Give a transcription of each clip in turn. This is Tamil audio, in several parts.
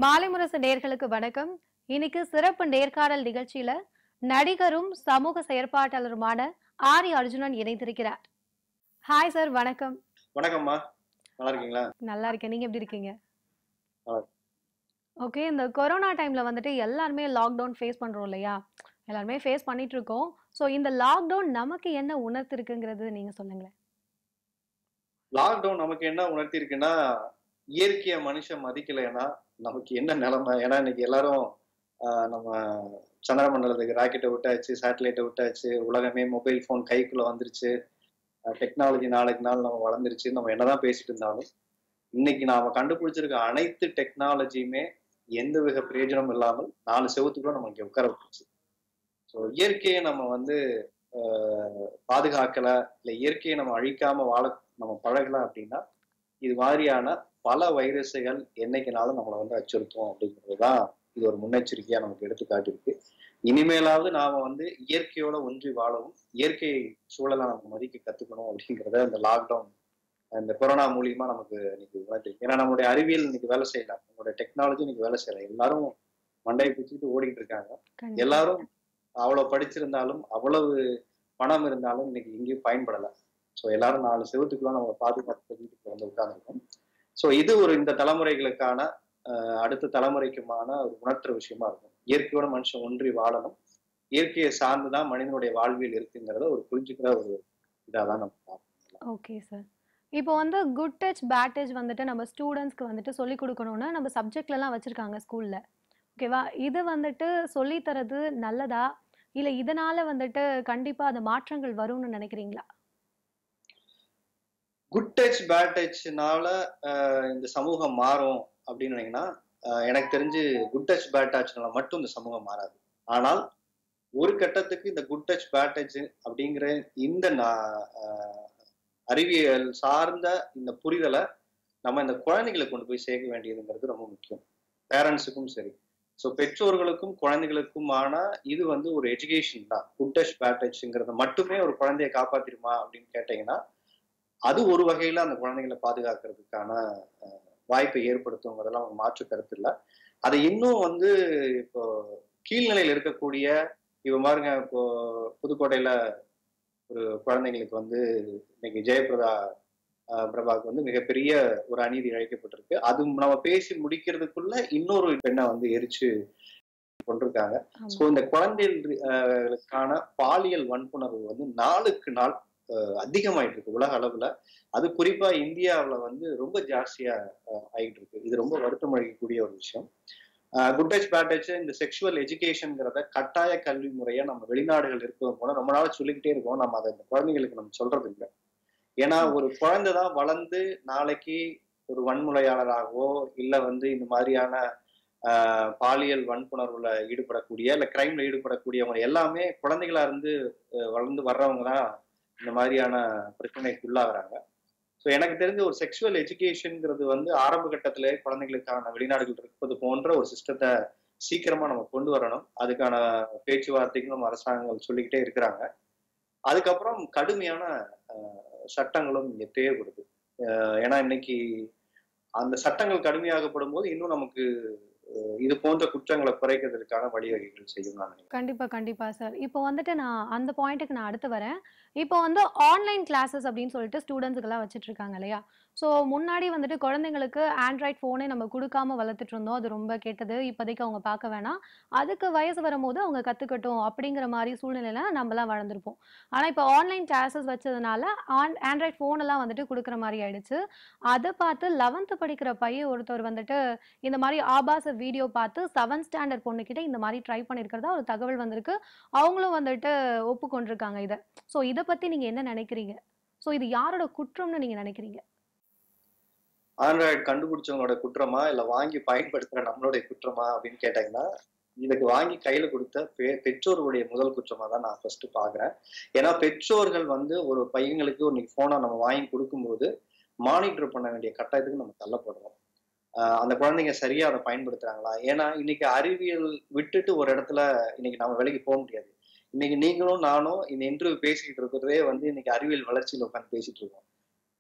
மாலைமுரசு நேர்களுக்கு வணக்கம் இன்னைக்கு சிறப்பு நேர்காணல் நிகழ்ச்சியில நடிகரும் சமூக செயற்பாட்டாளருமான ஆரி அர்ஜுனன் இணைந்திருக்கிறார் ஹாய் சார் வணக்கம் வணக்கம்மா நல்லா இருக்கீங்களா நல்லா இருக்கேன் நீங்க எப்படி இருக்கீங்க நல்லா ஓகே இந்த கொரோனா டைம்ல வந்துட்டு எல்லாருமே லாக்டவுன் ஃபேஸ் பண்றோம் இல்லையா எல்லாருமே ஃபேஸ் பண்ணிட்டு இருக்கோம் ஸோ இந்த லாக்டவுன் நமக்கு என்ன உணர்த்திருக்குங்கிறது நீங்க சொல்லுங்களேன் லாக்டவுன் நமக்கு என்ன உணர்த்தி இருக்குன்னா இயற்கைய மனுஷன் மதிக்கலைன்னா நமக்கு என்ன நிலைமை ஏன்னா இன்னைக்கு எல்லாரும் ஆஹ், நம்ம சந்திரமண்டலத்துக்கு ராக்கெட்டை விட்டாச்சு சேட்டலைட்டை விட்டாச்சு உலகமே மொபைல் ஃபோன் கைக்குள்ள வந்துருச்சு டெக்னாலஜி நாளுக்கு நாள் நம்ம வளர்ந்துருச்சு நம்ம என்னதான் பேசிட்டு இருந்தாலும் இன்னைக்கு நாம கண்டுபிடிச்சிருக்க அனைத்து டெக்னாலஜியுமே எந்த வித பிரயோஜனமும் இல்லாமல் நாலு செவத்துக்குள்ள நம்ம இங்க உட்கார வச்சு ஸோ இயற்கையை நம்ம வந்து ஆஹ், பாதுகாக்கல இல்லை இயற்கையை நம்ம அழிக்காம வாழ நம்ம பழகலாம் அப்படின்னா இது மாதிரியான பல வைரஸுகள் என்னைக்குனாலும் நம்மளை வந்து அச்சுறுத்தும் அப்படிங்கிறது தான் இது ஒரு முன்னெச்சரிக்கையா நமக்கு எடுத்து காட்டியிருக்கு இனிமேலாவது நாம வந்து இயற்கையோட ஒன்றி வாழவும் இயற்கை சூழலை நம்ம மதிக்க கத்துக்கணும் அப்படிங்கிறத இந்த லாக்டவுன் இந்த கொரோனா மூலியமா நமக்கு இன்னைக்கு உணர்த்திருக்கு ஏன்னா நம்மளுடைய அறிவியல் இன்னைக்கு வேலை செய்யல நம்மளுடைய டெக்னாலஜி இன்னைக்கு வேலை செய்யல எல்லாரும் மண்டையை பிடிச்சிட்டு ஓடிட்டு இருக்காங்க கண்டிப்பா. எல்லாரும் அவ்வளவு படிச்சிருந்தாலும் அவ்வளவு பணம் இருந்தாலும் இன்னைக்கு எங்கேயும் பயன்படல ஸோ எல்லாரும் நாலு செவத்துக்குள்ள நம்ம பாதுகாப்பு வீட்டுக்கு வந்து உட்கார்ந்துருக்கோம் ஸோ இது ஒரு இந்த தலைமுறைகளுக்கான அஹ், அடுத்த தலைமுறைக்குமான ஒரு உணர்த்துற விஷயமா இருக்கும் இயற்கையோட மனுஷன் ஒன்றி வாழணும் இயற்கையை சார்ந்துதான் மனிதனுடைய வாழ்வியல் இருக்குங்கிறத ஒரு புரிஞ்சுக்கிற ஒரு இதாக தான் நம்ம பார்க்கணும் ஓகே சார் இப்போ வந்து குட் டச் பேட் டச் வந்துட்டு நம்ம ஸ்டூடெண்ட்ஸ்க்கு வந்துட்டு சொல்லி கொடுக்கணும்னு நம்ம சப்ஜெக்ட்லலாம் வச்சுருக்காங்க ஸ்கூலில் ஓகேவா இது வந்துட்டு சொல்லி தரது நல்லதா இல்லை இதனால வந்துட்டு கண்டிப்பாக அந்த மாற்றங்கள் வரும்னு நினைக்கிறீங்களா குட் டச் பேட் டச்னால இந்த சமூகம் மாறும் அப்படின்னு நினைங்கன்னா அஹ், எனக்கு தெரிஞ்சு குட் டச் பேட் டச்னால மட்டும் இந்த சமூகம் மாறாது ஆனால் ஒரு கட்டத்துக்கு இந்த குட் டச் பேட் டச் அப்படிங்கிற இந்த நா- அஹ், அறிவியல் சார்ந்த இந்த புரிதலை நம்ம இந்த குழந்தைகளை கொண்டு போய் சேர்க்க வேண்டியதுங்கிறது ரொம்ப முக்கியம் பேரண்ட்ஸுக்கும் சரி ஸோ பெற்றோர்களுக்கும் குழந்தைகளுக்குமான இது வந்து ஒரு எஜுகேஷன் தான் குட் டச் பேட் டச்ங்கிறத மட்டுமே ஒரு குழந்தைய காப்பாத்திருமா அப்படின்னு கேட்டீங்கன்னா அது ஒரு வகையில அந்த குழந்தைகளை பாதுகாக்கிறதுக்கான அஹ், வாய்ப்பை ஏற்படுத்துங்கிறதெல்லாம் அவங்க மாற்று கருத்து இல்லை அதை இன்னும் வந்து இப்போ கீழ்நிலையில் இருக்கக்கூடிய இவ பாருங்க இப்போ புதுக்கோட்டையில ஒரு குழந்தைங்களுக்கு வந்து இன்னைக்கு ஜெயபிரதா அஹ், பிரபாவுக்கு வந்து மிகப்பெரிய ஒரு அநீதி இழைக்கப்பட்டிருக்கு அது நம்ம பேசி முடிக்கிறதுக்குள்ள இன்னொரு பெண்ணை வந்து எரிச்சு கொண்டிருக்காங்க ஆமா. ஸோ இந்த குழந்தைகளுக்கான பாலியல் வன்புணர்வு வந்து நாளுக்கு நாள் அஹ், அதிகமாயிட்டு இருக்கு உலக அளவுல அது குறிப்பா இந்தியாவுல வந்து ரொம்ப ஜாஸ்தியா அஹ், ஆயிட்டு இருக்கு இது ரொம்ப வருத்தம் அளிக்கக்கூடிய ஒரு விஷயம் குட் டச் பேட் டச் இந்த செக்ஷுவல் எஜுகேஷன்ங்கிறத கட்டாய கல்வி முறையை நம்ம வெளிநாடுகள் இருக்கிறது போல ரொம்ப நாள் சொல்லிக்கிட்டே இருக்கோம் நம்ம அதை இந்த குழந்தைங்களுக்கு நம்ம சொல்றது இல்லை ஏன்னா ஒரு குழந்தை தான் வளர்ந்து நாளைக்கு ஒரு வன்முறையாளராகவோ இல்ல வந்து இந்த மாதிரியான ஆஹ், பாலியல் வன்புணர்வுல ஈடுபடக்கூடிய இல்ல கிரைம்ல ஈடுபடக்கூடியவங்க எல்லாமே குழந்தைகளா இருந்து அஹ், வளர்ந்து வர்றவங்க தான் இந்த மாதிரியான பிரச்சனைக்கு உள்ளாகிறாங்க ஸோ எனக்கு தெரிஞ்ச ஒரு செக்ஷுவல் எஜுகேஷன்ங்கிறது வந்து ஆரம்ப கட்டத்திலே குழந்தைகளுக்கான வெளிநாடுகள் இருப்பது போன்ற ஒரு சிஸ்டத்தை சீக்கிரமா நம்ம கொண்டு வரணும் அதுக்கான பேச்சுவார்த்தைக்கும் நம்ம அரசாங்கங்கள் சொல்லிக்கிட்டே இருக்கிறாங்க அதுக்கப்புறம் கடுமையான அஹ், சட்டங்களும் இங்க தேவைப்படுது அஹ், ஏன்னா இன்னைக்கு அந்த சட்டங்கள் கடுமையாகப்படும் போது இன்னும் நமக்கு அஹ், இது போன்ற குற்றங்களை குறைக்கிறதுக்கான வழிவகைகள் செய்யும் நான் நினைக்கிறேன் கண்டிப்பா கண்டிப்பா சார் இப்போ வந்துட்டு நான் அந்த பாயிண்ட்டுக்கு நான் அடுத்து வரேன் இப்போ வந்து ஆன்லைன் கிளாஸஸ் அப்படின்னு சொல்லிட்டு ஸ்டூடெண்ட்ஸுக்கெல்லாம் வச்சுட்டு இருக்காங்க இல்லையா ஸோ முன்னாடி வந்துட்டு குழந்தைங்களுக்கு ஆண்ட்ராய்ட் ஃபோனே நம்ம கொடுக்காம வளர்த்துட்டு இருந்தோம் அது ரொம்ப கெட்டது இப்போதைக்கு அவங்க பார்க்க வேணாம் அதுக்கு வயசு வரும்போது அவங்க கற்றுக்கட்டும் அப்படிங்கிற மாதிரி சூழ்நிலையில நம்மலாம் வளர்ந்துருப்போம் ஆனால் இப்போ ஆன்லைன் கிளாஸஸ் வச்சதுனால ஆன் ஆண்ட்ராய்ட் ஃபோனெல்லாம் வந்துட்டு கொடுக்குற மாதிரி ஆயிடுச்சு அதை பார்த்து லெவன்த்து படிக்கிற பையன் ஒருத்தர் வந்துட்டு இந்த மாதிரி ஆபாச வீடியோ பார்த்து செவன்த் ஸ்டாண்டர்ட் பொண்ணுக்கிட்ட இந்த மாதிரி ட்ரை பண்ணியிருக்கிறதா ஒரு தகவல் வந்திருக்கு அவங்களும் வந்துட்டு ஒப்புக்கொண்டிருக்காங்க இதை ஸோ இதை பற்றி நீங்கள் என்ன நினைக்கிறீங்க ஸோ இது யாரோட குற்றம்னு நீங்கள் நினைக்கிறீங்க ஆண்ட்ராய்டு கண்டுபிடிச்சவங்களோட குற்றமா இல்ல வாங்கி பயன்படுத்துற நம்மளுடைய குற்றமா அப்படின்னு கேட்டாங்கன்னா இதுக்கு வாங்கி கையில கொடுத்த பெ- பெற்றோர்களுடைய முதல் குற்றமா தான் நான் ஃபர்ஸ்ட் பாக்குறேன் ஏன்னா பெற்றோர்கள் வந்து ஒரு பையங்களுக்கு ஒரு போனை நம்ம வாங்கி கொடுக்கும்போது மானிட்டர் பண்ண வேண்டிய கட்டாயத்துக்கு நம்ம தள்ளப்படுறோம் ஆஹ் அந்த குழந்தைங்க சரியா அதை பயன்படுத்துறாங்களா ஏன்னா இன்னைக்கு அறிவியல் விட்டுட்டு ஒரு இடத்துல இன்னைக்கு நம்ம வேலைக்கு போக முடியாது இன்னைக்கு நீங்களும் நானும் இந்த இன்டர்வியூ பேசிக்கிட்டு இருக்கிறதே வந்து இன்னைக்கு அறிவியல் வளர்ச்சியில உட்காந்து பேசிட்டு இருக்கோம்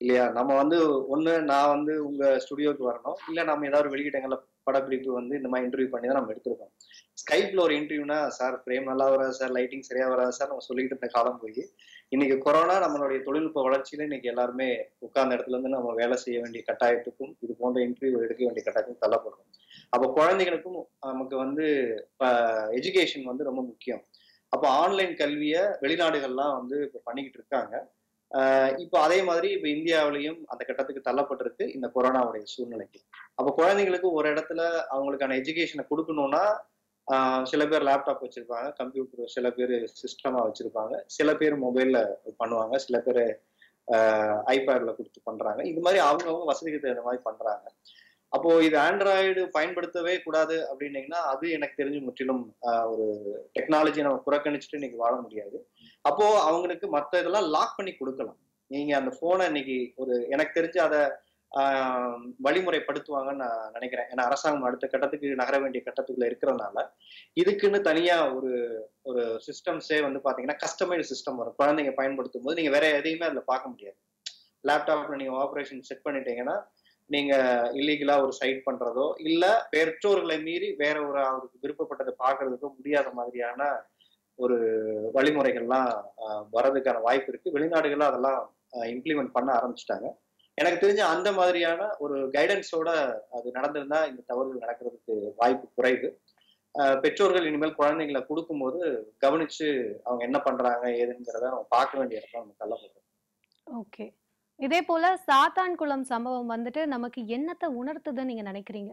இல்லையா நம்ம வந்து ஒண்ணு நான் வந்து உங்க ஸ்டுடியோக்கு வரணும் இல்ல நம்ம ஏதாவது ஒரு வெளியிடங்கள்ல படப்பிடிப்பு வந்து இந்த மாதிரி இன்டர்வியூ பண்ணி தான் நம்ம எடுத்திருக்கோம் ஸ்கைப்ல ஒரு இன்டர்வியூனா சார் ஃப்ரேம் நல்லா வராது சார் லைட்டிங் சரியா வராது சார் நம்ம சொல்லிட்டு இருந்த காலம் போய் இன்னைக்கு கொரோனா நம்மளுடைய தொழில்நுட்ப வளர்ச்சியில இன்னைக்கு எல்லாருமே உட்கார்ந்த இடத்துல இருந்து நம்ம வேலை செய்ய வேண்டிய கட்டாயத்துக்கும் இது போன்ற இன்டர்வியூ எடுக்க வேண்டிய கட்டாயத்துக்கும் தள்ளப்படுறோம் அப்போ குழந்தைகளுக்கும் நமக்கு வந்து எஜுகேஷன் வந்து ரொம்ப முக்கியம் அப்போ ஆன்லைன் கல்வியை வெளிநாடுகள்லாம் வந்து இப்போ பண்ணிக்கிட்டு இருக்காங்க ஆஹ் இப்போ அதே மாதிரி இப்போ இந்தியாவிலையும் அந்த கட்டத்துக்கு தள்ளப்பட்டிருக்கு இந்த கொரோனாவுடைய சூழ்நிலைக்கு அப்போ குழந்தைங்களுக்கு ஒரு இடத்துல அவங்களுக்கான எஜுகேஷனை கொடுக்கணும்னா ஆஹ் சில பேர் லேப்டாப் வச்சிருப்பாங்க கம்ப்யூட்டர் சில பேர் சிஸ்டமா வச்சிருப்பாங்க சில பேர் மொபைல்ல பண்ணுவாங்க சில பேர் ஐபேட்ல கொடுத்து பண்றாங்க இது மாதிரி அவங்கவுங்க வசதிக்கு தகுந்த மாதிரி பண்றாங்க அப்போ இது ஆண்ட்ராய்டு பயன்படுத்தவே கூடாது அப்படின்னீங்கன்னா அது எனக்கு தெரிஞ்சு முற்றிலும் ஆஹ் ஒரு டெக்னாலஜி நம்ம புறக்கணிச்சுட்டு இன்னைக்கு வாழ முடியாது அப்போ அவங்களுக்கு மற்ற இதெல்லாம் லாக் பண்ணி கொடுக்கலாம் நீங்க அந்த போனை இன்னைக்கு ஒரு எனக்கு தெரிஞ்சு அதை ஆஹ் வழிமுறைப்படுத்துவாங்கன்னு நான் நினைக்கிறேன் ஏன்னா அரசாங்கம் அடுத்த கட்டத்துக்கு நகர வேண்டிய கட்டத்துக்குள்ள இருக்கிறதுனால இதுக்குன்னு தனியா ஒரு ஒரு சிஸ்டம்ஸே வந்து பாத்தீங்கன்னா கஸ்டமைடு சிஸ்டம் வரும் குழந்தைங்க பயன்படுத்தும் போது நீங்க வேற எதையுமே அதுல பார்க்க முடியாது லேப்டாப்ல நீங்க ஆப்ரேஷன் செட் பண்ணிட்டீங்கன்னா நீங்க இல்லீகலா ஒரு சைட் பண்றதோ இல்ல பெற்றோர்களை மீறி வேற ஒரு அவருக்கு விருப்பப்பட்டதை பாக்குறதுக்கோ முடியாத மாதிரியான ஒரு வழிமுறைகள்லாம் ஆஹ் வர்றதுக்கான வாய்ப்பு இருக்கு வெளிநாடுகள்ல அதெல்லாம் இம்ப்ளிமெண்ட் பண்ண ஆரம்பிச்சிட்டாங்க எனக்கு தெரிஞ்ச அந்த மாதிரியான ஒரு கைடன்ஸோட அது நடந்திருந்தா இந்த தவறுகள் நடக்கிறதுக்கு வாய்ப்பு குறைவு ஆஹ் பெற்றோர்கள் இனிமேல் குழந்தைங்களை கொடுக்கும்போது கவனிச்சு அவங்க என்ன பண்றாங்க ஏதுங்கிறத அவங்க பார்க்க வேண்டிய இடத்துல நம்ம தள்ளப்படுறோம் ஓகே இதே போல சாத்தான்குளம் சம்பவம் வந்துட்டு நமக்கு என்னத்தை உணர்த்துதுன்னு நீங்க நினைக்கிறீங்க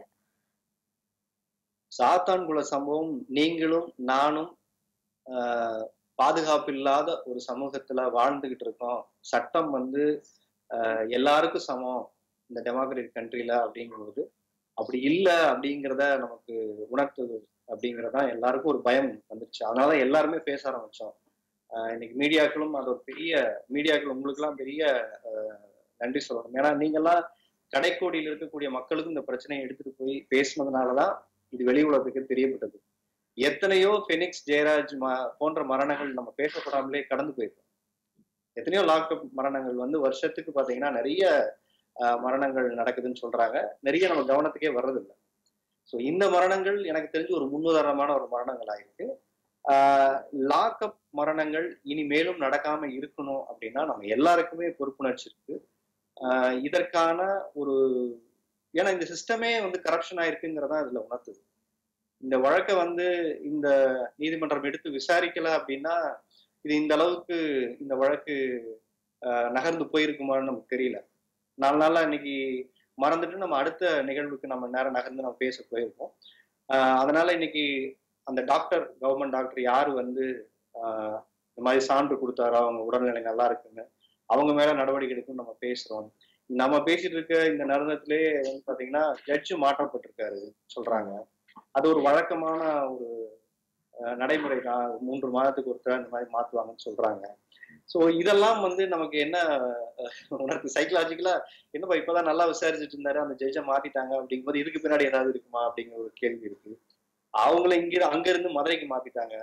சாத்தான்குள சம்பவம் நீங்களும் நானும் ஆஹ் பாதுகாப்பு இல்லாத ஒரு சமூகத்துல வாழ்ந்துகிட்டு இருக்கோம் சட்டம் வந்து ஆஹ் எல்லாருக்கும் சமம் இந்த டெமோக்ராட்டிக் கண்ட்ரில அப்படிங்கும்போது அப்படி இல்லை அப்படிங்கிறத நமக்கு உணர்த்துது அப்படிங்கிறதான் எல்லாருக்கும் ஒரு பயம் வந்துருச்சு அதனால எல்லாருமே பேச ஆரம்பிச்சோம் ஆஹ் இன்னைக்கு மீடியாக்களும் அது ஒரு பெரிய மீடியாக்கள் உங்களுக்குலாம் பெரிய ஆஹ் நன்றி சொல்லணும் ஏன்னா நீங்கெல்லாம் கடைக்கோடியில் இருக்கக்கூடிய மக்களுக்கும் இந்த பிரச்சனையை எடுத்துட்டு போய் பேசினதுனாலதான் இது வெளி உலகத்துக்கு தெரியப்பட்டது எத்தனையோ பெனிக்ஸ் ஜெயராஜ் போன்ற மரணங்கள் நம்ம பேசப்படாமலே கடந்து போயிருக்கோம் எத்தனையோ லாக்அப் மரணங்கள் வந்து வருஷத்துக்கு பாத்தீங்கன்னா நிறைய மரணங்கள் நடக்குதுன்னு சொல்றாங்க நிறைய நம்ம கவனத்துக்கே வர்றதில்லை ஸோ இந்த மரணங்கள் எனக்கு தெரிஞ்சு ஒரு முன்னுதாரணமான ஒரு மரணங்கள் ஆயிருக்கு லாக்அப் மரணங்கள் இனி மேலும் நடக்காம இருக்கணும் அப்படின்னா நம்ம எல்லாருக்குமே பொறுப்புணர்ச்சி இருக்கு இதற்கான ஒரு ஏன்னா இந்த சிஸ்டமே வந்து கரப்ஷன் ஆயிருக்குங்கிறதா இதுல உணர்த்துது இந்த வழக்கை வந்து இந்த நீதிமன்றம் எடுத்து விசாரிக்கல அப்படின்னா இது இந்த அளவுக்கு இந்த வழக்கு நகர்ந்து போயிருக்குமான்னு நமக்கு தெரியல நாலு நாளா இன்னைக்கு மறந்துட்டு நம்ம அடுத்த நிகழ்வுக்கு நம்ம நேரம் நகர்ந்து நம்ம பேச போயிருக்கோம் அதனால இன்னைக்கு அந்த டாக்டர் கவர்மெண்ட் டாக்டர் யாரு வந்து இந்த மாதிரி சான்று கொடுத்தாரோ அவங்க உடல்நிலை நல்லா இருக்குன்னு அவங்க மேல நடவடிக்கை எடுக்கும் நம்ம பேசுறோம் நம்ம பேசிட்டு இருக்க இந்த நருணத்திலே வந்து பாத்தீங்கன்னா ஜட்ஜு மாற்றப்பட்டிருக்காரு சொல்றாங்க அது ஒரு வழக்கமான ஒரு நடைமுறை தான் மூன்று மாதத்துக்கு ஒருத்தர் இந்த மாதிரி மாத்துவாங்கன்னு சொல்றாங்க ஸோ இதெல்லாம் வந்து நமக்கு என்ன உனக்கு சைக்கலாஜிக்கலா என்னப்பா இப்பதான் நல்லா விசாரிச்சுட்டு இருந்தாரு அந்த ஜட்ஜை மாத்திட்டாங்க அப்படிங்கும்போது இதுக்கு பின்னாடி ஏதாவது இருக்குமா அப்படிங்கிற ஒரு கேள்வி இருக்கு அவங்கள இங்க அங்க இருந்து மதுரைக்கு மாத்திட்டாங்க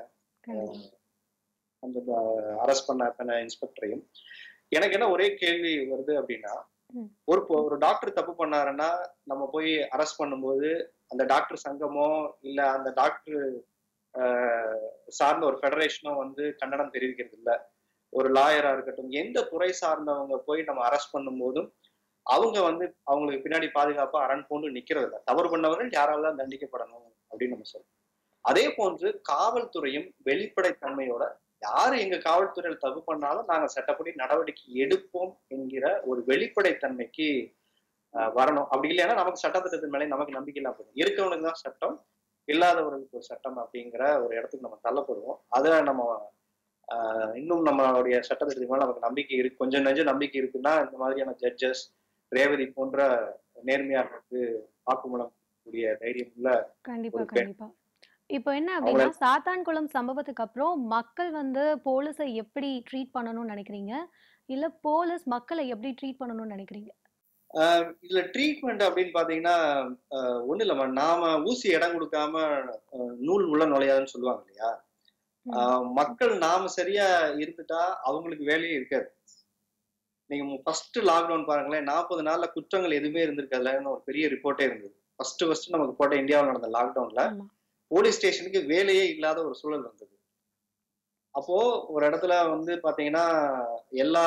அந்த அரெஸ்ட் பண்ண அத்தனை இன்ஸ்பெக்டரையும் எனக்கு என்ன ஒரே கேள்வி வருது அப்படின்னா ஒரு ஒரு டாக்டர் தப்பு பண்ணாருன்னா நம்ம போய் அரெஸ்ட் பண்ணும்போது அந்த டாக்டர் சங்கமோ இல்ல அந்த டாக்டர் சார்ந்த ஒரு ஃபெடரேஷனோ வந்து கண்டனம் தெரிவிக்கிறது இல்ல ஒரு லாயரா இருக்கட்டும் எந்த துறை சார்ந்தவங்க போய் நம்ம அரெஸ்ட் பண்ணும்போதும் அவங்க வந்து அவங்களுக்கு பின்னாடி பாதுகாப்பா அரண் போன்று நிக்கிறது இல்லை தவறு பண்ணவர்கள் யாரால தண்டிக்கப்படணும் அப்படின்னு நம்ம சொல்றோம் அதே போன்று காவல்துறையும் வெளிப்படைத்தன்மையோட யாரு எங்க காவல்துறையில தப்பு பண்ணாலும் நாங்க சட்டப்படி நடவடிக்கை எடுப்போம் என்கிற ஒரு வெளிப்படைத்தன்மைக்கு வரணும் அப்படி இல்லைன்னா நமக்கு சட்டத்திட்டத்தின் மேலே நமக்கு நம்பிக்கை இல்லாம போகும் இருக்கவனுக்கு தான் சட்டம் இல்லாதவர்களுக்கு ஒரு சட்டம் அப்படிங்கிற ஒரு இடத்துக்கு நம்ம தள்ளப்படுவோம் அதை நம்ம இன்னும் நம்மளுடைய சட்டத்திட்டத்துக்கு மேலே நமக்கு நம்பிக்கை இருக்கு கொஞ்சம் நெஞ்சம் நம்பிக்கை இருக்குன்னா இந்த மாதிரியான ஜட்ஜஸ் ரேவதி போன்ற நேர்மையாளருக்கு வாக்குமூலம் கூடிய தைரியம் உள்ள கண்டிப்பா கண்டிப்பா இப்போ என்ன அப்படின்னா சாத்தான்குளம் சம்பவத்துக்கு அப்புறம் மக்கள் வந்து போலீஸை எப்படி ட்ரீட் பண்ணணும்னு நினைக்கிறீங்க இல்ல போலீஸ் மக்களை எப்படி ட்ரீட் பண்ணணும்னு நினைக்கிறீங்க இதுல ட்ரீட்மெண்ட் அப்படின்னு பாத்தீங்கன்னா ஒண்ணு இல்லம்மா நாம ஊசி இடம் கொடுக்காம நூல் உள்ள நுழையாதுன்னு சொல்லுவாங்க இல்லையா மக்கள் நாம சரியா இருந்துட்டா அவங்களுக்கு வேலையே இருக்காது நீங்க ஃபர்ஸ்ட் லாக்டவுன் பாருங்களேன் நாற்பது நாள்ல குற்றங்கள் எதுவுமே இருந்திருக்காதுலன்னு ஒரு பெரிய ரிப்போர்ட்டே இருந்தது ஃபர்ஸ்ட் ஃபர்ஸ்ட் நமக்கு போட்ட இந்தியாவில் நடந்த லாக்டவுன்ல ஆமா போலீஸ் ஸ்டேஷனுக்கு வேலையே இல்லாத ஒரு சூழல் இருந்தது அப்போ ஒரு இடத்துல வந்து பாத்தீங்கன்னா எல்லா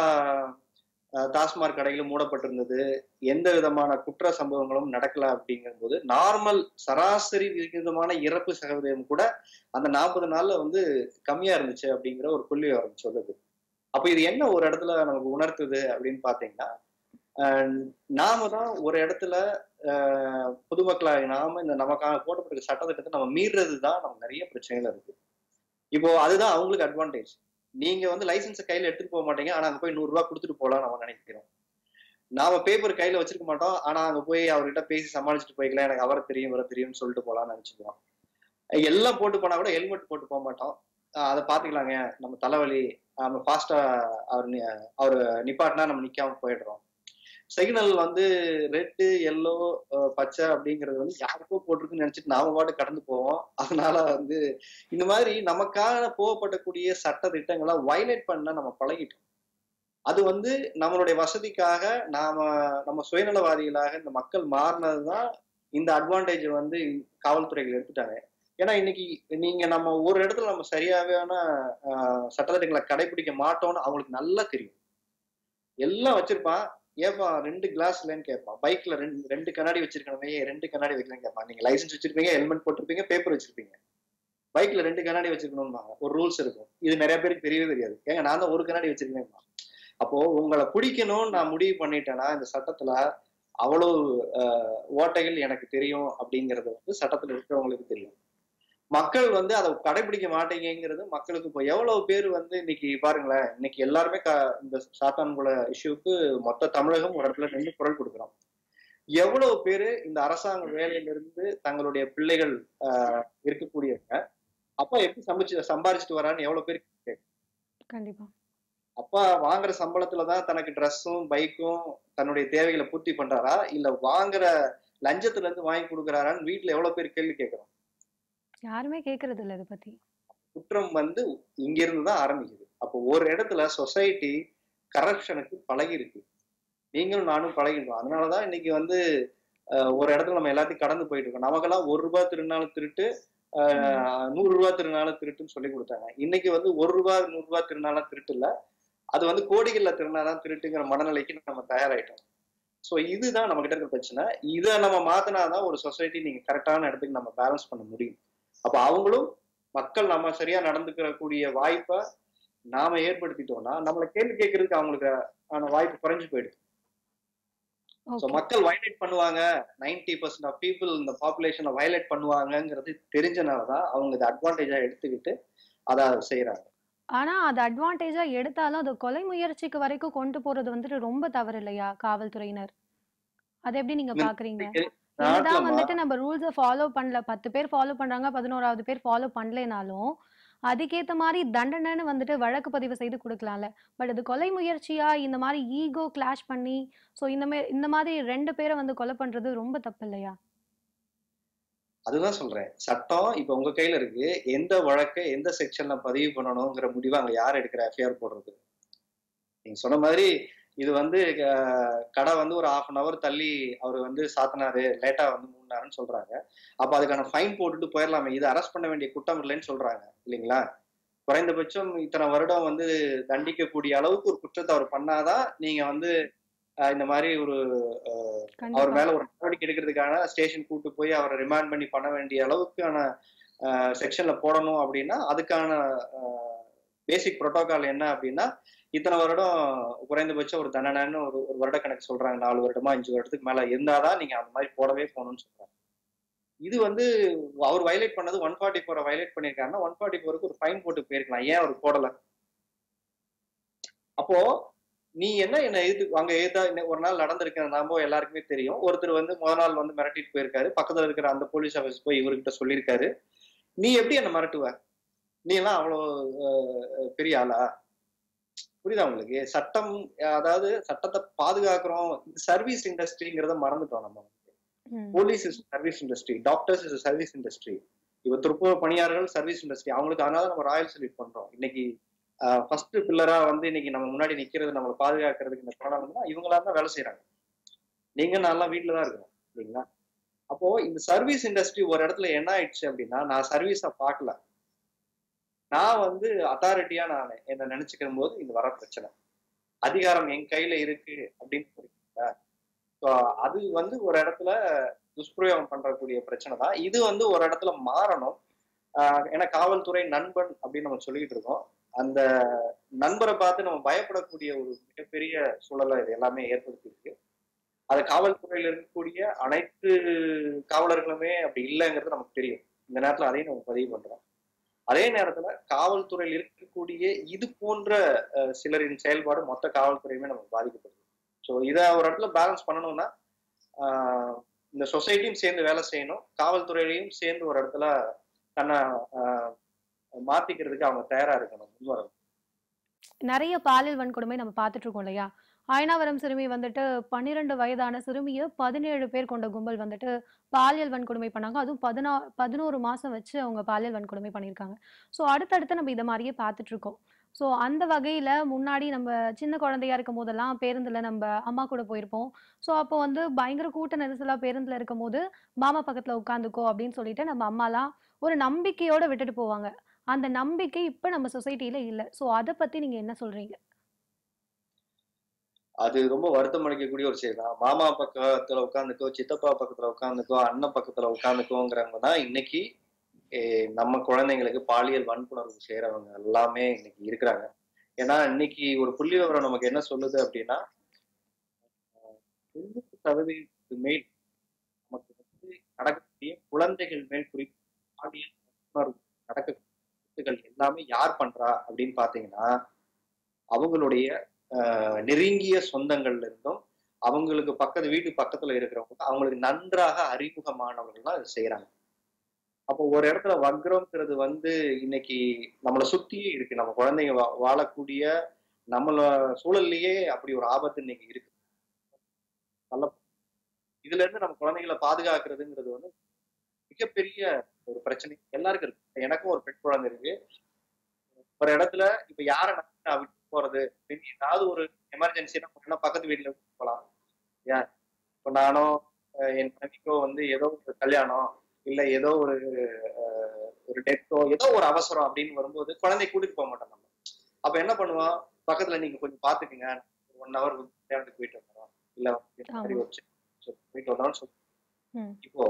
அஹ், டாஸ்மாக் கடைகளும் மூடப்பட்டிருந்தது எந்த விதமான குற்ற சம்பவங்களும் நடக்கல அப்படிங்கும்போது நார்மல் சராசரி விகிதமான இறப்பு சதவீதம் கூட அந்த நாற்பது நாள்ல வந்து கம்மியா இருந்துச்சு அப்படிங்கிற ஒரு புள்ளி விவரம் சொல்லுது அப்ப இது என்ன ஒரு இடத்துல நமக்கு உணர்த்துது அப்படின்னு பாத்தீங்கன்னா அஹ், நாம தான் ஒரு இடத்துல அஹ், பொதுமக்களாக நாம இந்த நமக்காக போட்டப்பட்ட சட்டத்திட்டத்தை நம்ம மீறுறது தான் நமக்கு நிறைய பிரச்சனைகள் இருக்கு இப்போ அதுதான் அவங்களுக்கு அட்வான்டேஜ் நீங்க வந்து லைசன்ஸை கையில எடுத்துட்டு போக மாட்டீங்க ஆனா அங்க போய் நூறு ரூபாய் கொடுத்துட்டு போகலாம் நம்ம நினைக்கிறோம் நாம பேப்பர் கையில வச்சிருக்க மாட்டோம் ஆனா அங்க போய் அவர்கிட்ட பேசி சமாளிச்சுட்டு போய்க்கலாம் எனக்கு அவரை தெரியும் இவரை தெரியும்னு சொல்லிட்டு போலாம்னு நினைச்சுக்கிறோம் எல்லாம் போட்டு போனா கூட ஹெல்மெட் போட்டு போக மாட்டோம் ஆஹ் அதை பாத்துக்கலாங்க நம்ம தலைவலி நம்ம ஃபாஸ்டா அவர் நி- அவர் நிப்பாட்டினா நம்ம நிக்காம போயிடுறோம் சிக்னல் வந்து ரெட்டு எல்லோ பச்சை அப்படிங்கிறது வந்து யாருக்கோ போட்டிருக்குன்னு நினைச்சிட்டு நாம பாட்டு கடந்து போவோம் அதனால வந்து இந்த மாதிரி நமக்கான போகப்படக்கூடிய சட்ட திட்டங்களை வயலேட் பண்ண நம்ம பழகிட்டோம் அது வந்து நம்மளுடைய வசதிக்காக நாம நம்ம சுயநலவாதிகளாக இந்த மக்கள் மாறினதுதான் இந்த அட்வான்டேஜ் வந்து காவல்துறைகள் எடுத்துட்டாங்க ஏன்னா இன்னைக்கு நீங்க நம்ம ஒரு இடத்துல நம்ம சரியாவான ஆஹ், சட்டத்திட்டங்களை கடைபிடிக்க மாட்டோம்னு அவங்களுக்கு நல்லா தெரியும் எல்லாம் வச்சிருப்பான் ஏப்பா ரெண்டு கிளாஸ் இல்லைன்னு கேட்பான் பைக்ல ரெண்டு ரெண்டு கண்ணாடி வச்சிருக்கணுமே ஏன் ரெண்டு கண்ணாடி வைக்கலன்னு கேட்பான் நீங்க லைசன்ஸ் வச்சிருப்பீங்க ஹெல்மெட் போட்டிருப்பீங்க பேப்பர் வச்சிருப்பீங்க பைக்ல ரெண்டு கண்ணாடி வச்சிருக்கணும்பாங்க ஒரு ரூல்ஸ் இருக்கும் இது நிறைய பேருக்கு தெரியவே தெரியாது ஏங்க நான் தான் ஒரு கண்ணாடி வச்சிருக்கேன் அப்போ உங்களை பிடிக்கணும்னு நான் முடிவு பண்ணிட்டேன்னா இந்த சட்டத்துல அவ்வளவு ஆஹ், ஓட்டைகள் எனக்கு தெரியும் அப்படிங்கறது வந்து சட்டத்துல இருக்கிறவங்களுக்கு தெரியும் மக்கள் வந்து அதை கடைபிடிக்க மாட்டேங்கிறது மக்களுக்கு இப்போ எவ்வளவு பேர் வந்து இன்னைக்கு பாருங்களேன் இன்னைக்கு எல்லாருமே க இந்த சாத்தான்குள இஷ்யூக்கு மொத்த தமிழகம் ஒரு இடத்துல நின்று குரல் கொடுக்குறோம் எவ்வளவு பேரு இந்த அரசாங்க வேலையில இருந்து தங்களுடைய பிள்ளைகள் ஆஹ், இருக்கக்கூடியவங்க அப்பா எப்படி சமைச்சு சம்பாரிச்சிட்டு வரான்னு எவ்வளவு பேர் கேட்கு கண்டிப்பா அப்பா வாங்குற சம்பளத்துல தான் தனக்கு ட்ரெஸ்ஸும் பைக்கும் தன்னுடைய தேவைகளை பூர்த்தி பண்றாரா இல்ல வாங்குற லஞ்சத்துல இருந்து வாங்கி கொடுக்குறாரான்னு வீட்டுல எவ்வளவு பேர் கேள்வி கேட்கறோம் யாருமே கேக்குறது இல்ல இதை பத்தி குற்றம் வந்து இங்க இருந்து தான் ஆரம்பிக்குது அப்போ ஒரு இடத்துல சொசைட்டி கரப்ஷனுக்கு பழகி இருக்கு நீங்களும் நானும் பழகிருக்கோம் அதனாலதான் இன்னைக்கு வந்து அஹ், ஒரு இடத்துல நம்ம எல்லாத்தையும் கடந்து போயிட்டு இருக்கோம் நமக்கெல்லாம் ஒரு ரூபாய் திருநாளும் திருட்டு அஹ், நூறு ரூபாய் திருநாளும் திருட்டுன்னு சொல்லி கொடுத்தாங்க இன்னைக்கு வந்து ஒரு ரூபாய் நூறு ரூபாய் திருநாளும் திருட்டு இல்ல அது வந்து கோடிகள்ல திருநாதான் திருட்டுங்கிற மனநிலைக்கு நம்ம தயாராயிட்டோம் ஸோ இதுதான் நம்ம கிட்ட இருக்கிற பிரச்சனை இதை நம்ம மாத்தினாதான் ஒரு சொசைட்டி நீங்க கரெக்டான இடத்துக்கு நம்ம பேலன்ஸ் பண்ண முடியும் அப்ப அவங்களும் மக்கள் நம்ம சரியா நடந்துக்கிற கூடிய வாய்ப்பை நாம ஏற்படுத்திட்டோம்னா நம்மள கேள்வி கேட்கறதுக்கு அவங்களுக்கு ஆன வாய்ப்பு குறைஞ்சு போயிடுது ஸோ ஓகே மக்கள் வயலேட் பண்ணுவாங்க 90% பர்சன்ட் ஆஃப் பீப்புள் இந்த பாப்புலேஷனை வயலேட் பண்ணுவாங்கங்கிறது தெரிஞ்சனாலதான் அவங்க இதை அட்வான்டேஜா எடுத்துக்கிட்டு அதை செய்யறாங்க ஆனா அது அட்வான்டேஜா எடுத்தாலும் அது கொலை முயற்சிக்கு வரைக்கும் கொண்டு போறது வந்துட்டு ரொம்ப தவறு இல்லையா காவல்துறையினர் அதை எப்படி நீங்க பாக்குறீங்க என்னதான் நாட்டுல வந்துட்டு நம்ம ரூல்ஸை ஃபாலோ பண்ணல பத்து பேர் ஃபாலோ பண்றாங்க பதினோராவது பேர் ஃபாலோ பண்ணலைனாலும் அதுக்கேத்த மாதிரி தண்டனைன்னு வந்துட்டு வழக்கு பதிவு செய்து கொடுக்கலாம்ல பட் இது கொலை முயற்சியா இந்த மாதிரி ஈகோ கிளாஷ் பண்ணி ஸோ இந்த மாதிரி இந்த மாதிரி ரெண்டு பேரை வந்து கொலை பண்றது ரொம்ப தப்பு இல்லையா அதுதான் சொல்றேன் சட்டம் இப்ப உங்க கையில இருக்கு எந்த வழக்கை எந்த செக்ஷன்ல பதிவு பண்ணணுங்கிற முடிவு அங்க யார் எடுக்கிற எஃப்ஐஆர் போடுறது நீங்க சொன்ன மாதிரி இது வந்து அஹ், கடை வந்து ஒரு ஹாஃப் அன் அவர் தள்ளி அவர் வந்து சாத்தினாரு லேட்டா வந்து மூணாருன்னு சொல்றாங்க அப்ப அதுக்கான ஃபைன் போட்டுட்டு போயிடலாமே இது அரெஸ்ட் பண்ண வேண்டிய குற்றம் இல்லைன்னு சொல்றாங்க இல்லைங்களா குறைந்தபட்சம் இத்தனை வருடம் வந்து தண்டிக்கக்கூடிய அளவுக்கு ஒரு குற்றத்தை அவர் பண்ணாதான் நீங்க வந்து அஹ், இந்த மாதிரி ஒரு அஹ், அவர் கண்டிப்பா மேல ஒரு நடவடிக்கை எடுக்கிறதுக்கான ஸ்டேஷன் கூட்டு போய் அவரை ரிமாண்ட் பண்ணி பண்ண வேண்டிய அளவுக்கான செக்ஷன்ல போடணும் அப்படின்னா அதுக்கான பேசிக் புரோட்டோகால் என்ன அப்படின்னா இத்தனை வருடம் குறைந்தபட்சம் ஒரு தண்டனைன்னு ஒரு ஒரு வருட கணக்கு சொல்றாங்க நாலு வருடமா அஞ்சு வருடத்துக்கு மேல இருந்தாதான் நீங்க அந்த மாதிரி போடவே போகணும்னு சொல்றாங்க இது வந்து அவர் வயலேட் பண்ணது ஒன் ஃபார்ட்டி ஃபோரை வயலேட் பண்ணியிருக்காருன்னா ஒன் ஃபார்ட்டி ஃபோருக்கு ஒரு ஃபைன் போட்டு போயிருக்கலாம் ஏன் அவர் போடல அப்போ நீ என்ன என்ன எதிர்த்து அங்க எதிர்த்தா இன்ன- ஒரு நாள் நடந்திருக்கிற நாம எல்லாருக்குமே தெரியும் ஒருத்தர் வந்து முத நாள் வந்து மிரட்டிட்டு போயிருக்காரு பக்கத்துல இருக்கிற அந்த போலீஸ் ஆஃபீஸ் போய் இவர்கிட்ட சொல்லியிருக்காரு நீ எப்படி என்ன மிரட்டுவ நீ எல்லாம் அவ்வளவு அஹ், பெரிய ஆளா புரியுதா உங்களுக்கு சட்டம் அதாவது சட்டத்தை பாதுகாக்கிறோம் சர்வீஸ் இண்டஸ்ட்ரிங்கிறத மறந்துட்டோம் நம்ம ம். Police is service industry doctors is service industry இவ துப்புரவு பணியாளர்கள் சர்வீஸ் இண்டஸ்ட்ரி அவங்களுக்கு அதனால நம்ம ராயல் சல்யூட் பண்றோம் இன்னைக்கு ஃபர்ஸ்ட் பில்லரா வந்து இன்னைக்கு நம்ம முன்னாடி நிக்கிறது நம்மளை பாதுகாக்கிறதுக்கு இந்த கொரோனா வந்து இவங்களா தான் வேலை செய்யறாங்க நீங்க நல்லா வீட்டுல தான் இருக்கணும் இல்லைங்களா அப்போ இந்த சர்வீஸ் இண்டஸ்ட்ரி ஒரு இடத்துல என்ன ஆயிடுச்சு அப்படின்னா நான் சர்வீஸா பார்க்கல நான் வந்து அத்தாரிட்டியா நான் என்ன நினைச்சுக்கிற போது இது வர பிரச்சனை அதிகாரம் என் கையில இருக்கு அப்படின்னு சொல்லிட்டீங்களா ஸோ அது வந்து ஒரு இடத்துல துஷ்பிரயோகம் பண்றக்கூடிய பிரச்சனை தான் இது வந்து ஒரு இடத்துல மாறணும் ஆஹ் ஏன்னா காவல்துறை நண்பன் அப்படின்னு நம்ம சொல்லிட்டு இருக்கோம் அந்த நண்பரை பார்த்து நம்ம பயப்படக்கூடிய ஒரு மிகப்பெரிய சூழலை இது எல்லாமே ஏற்படுத்தி இருக்கு அது காவல்துறையில இருக்கக்கூடிய அனைத்து காவலர்களுமே அப்படி இல்லைங்கிறது நமக்கு தெரியும் இந்த நேரத்துல அதையும் நம்ம பதிவு பண்றோம் அதே நேரத்துல காவல்துறையில் இருக்கக்கூடிய இது போன்ற அஹ், சிலரின் செயல்பாடு மொத்த காவல்துறையுமே நமக்கு பாதிக்கப்படுது ஸோ இதை ஒரு இடத்துல பேலன்ஸ் பண்ணணும்னா ஆஹ், இந்த சொசைட்டியும் சேர்ந்து வேலை செய்யணும் காவல்துறையிலையும் சேர்ந்து ஒரு இடத்துல தன்னை ஆஹ், மாத்திக்கிறதுக்கு அவங்க தயாரா இருக்கணும் முன்வரணும் நிறைய பாலியல் வன்கொடுமை நம்ம பார்த்துட்டு இருக்கோம் இல்லையா அயனாவரம் சிறுமி வந்துட்டு பன்னிரெண்டு வயதான சிறுமியை பதினேழு பேர் கொண்ட கும்பல் வந்துட்டு பாலியல் வன்கொடுமை பண்ணாங்க அதுவும் பதினா பதினோரு மாசம் வச்சு அவங்க பாலியல் வன்கொடுமை பண்ணியிருக்காங்க ஸோ அடுத்தடுத்து நம்ம இதை மாதிரியே பார்த்துட்டு இருக்கோம் ஸோ அந்த வகையில முன்னாடி நம்ம சின்ன குழந்தையா இருக்கும் போதெல்லாம் பேருந்துல நம்ம அம்மா கூட போயிருப்போம் ஸோ அப்போ வந்து பயங்கர கூட்ட நெரிசலா பேருந்துல இருக்கும் போது மாமா பக்கத்துல உட்காந்துக்கோ அப்படின்னு சொல்லிட்டு நம்ம அம்மாலாம் ஒரு நம்பிக்கையோட விட்டுட்டு போவாங்க அந்த நம்பிக்கை இப்ப நம்ம சொசைட்டில இல்ல ஸோ அதை பத்தி நீங்க என்ன சொல்றீங்க அது ரொம்ப வருத்தம் அளிக்கக்கூடிய ஒரு செயல் தான் மாமா பக்கத்துல உட்காந்துக்கோ சித்தப்பா பக்கத்துல உட்காந்துக்கோ அண்ணன் பக்கத்துல உட்காந்துக்கோங்கிறவங்க தான் இன்னைக்கு eh, நம்ம குழந்தைங்களுக்கு பாலியல் வன்புணர்வு செய்யறவங்க எல்லாமே இன்னைக்கு இருக்கிறாங்க ஏன்னா இன்னைக்கு ஒரு புள்ளி விவரம் நமக்கு என்ன சொல்லுது அப்படின்னா தொண்ணூறு சதவீதத்துக்கு மேல் நமக்கு வந்து நடக்கக்கூடிய குழந்தைகள் மேல் குறிப்பு பாலியல் வன்புணர்வு நடக்கக்கூடிய எல்லாமே யார் பண்றா அப்படின்னு பாத்தீங்கன்னா அவங்களுடைய ஆஹ் நெருங்கிய சொந்தங்கள்ல இருந்தும் அவங்களுக்கு பக்கத்து வீட்டு பக்கத்துல இருக்கிறவங்க அவங்களுக்கு நன்றாக அறிமுகமானவர்கள் தான் இது செய்யறாங்க அப்போ ஒரு இடத்துல வக்ரம்ங்கிறது வந்து இன்னைக்கு நம்மளை சுத்தியே இருக்கு நம்ம குழந்தைங்க வா- வாழக்கூடிய நம்மள சூழல்லையே அப்படி ஒரு ஆபத்து இன்னைக்கு இருக்கு நல்ல இதுல இருந்து நம்ம குழந்தைகளை பாதுகாக்கிறதுங்கிறது வந்து மிகப்பெரிய ஒரு பிரச்சனை எல்லாருக்கும் இருக்கு எனக்கும் ஒரு பெண் குழந்தை இருக்கு ஒரு இடத்துல இப்ப யாரை நம்பி நான் விட்டு போறது அப்படின்னு ஏதாவது ஒரு எமர்ஜென்சினா பக்கத்து வீட்டுல விட்டு போகலாம் ஏன் இப்ப நானும் அஹ், என் மனைவிக்கோ வந்து ஏதோ ஒரு கல்யாணம் இல்ல ஏதோ ஒரு அஹ், ஒரு டெத்தோ ஏதோ ஒரு அவசரம் அப்படின்னு வரும்போது குழந்தைய கூட்டிட்டு போக மாட்டோம் நம்ம அப்ப என்ன பண்ணுவோம் பக்கத்துல நீங்க கொஞ்சம் பாத்துக்குங்க ஒன் ஹவர் கல்யாணத்துக்கு போயிட்டு வந்துடும் இல்ல வந்து இந்த மாதிரி ஆமா. ஒரு சின்ன போயிட்டு வந்தோம்னு சொல்லி ம். இப்போ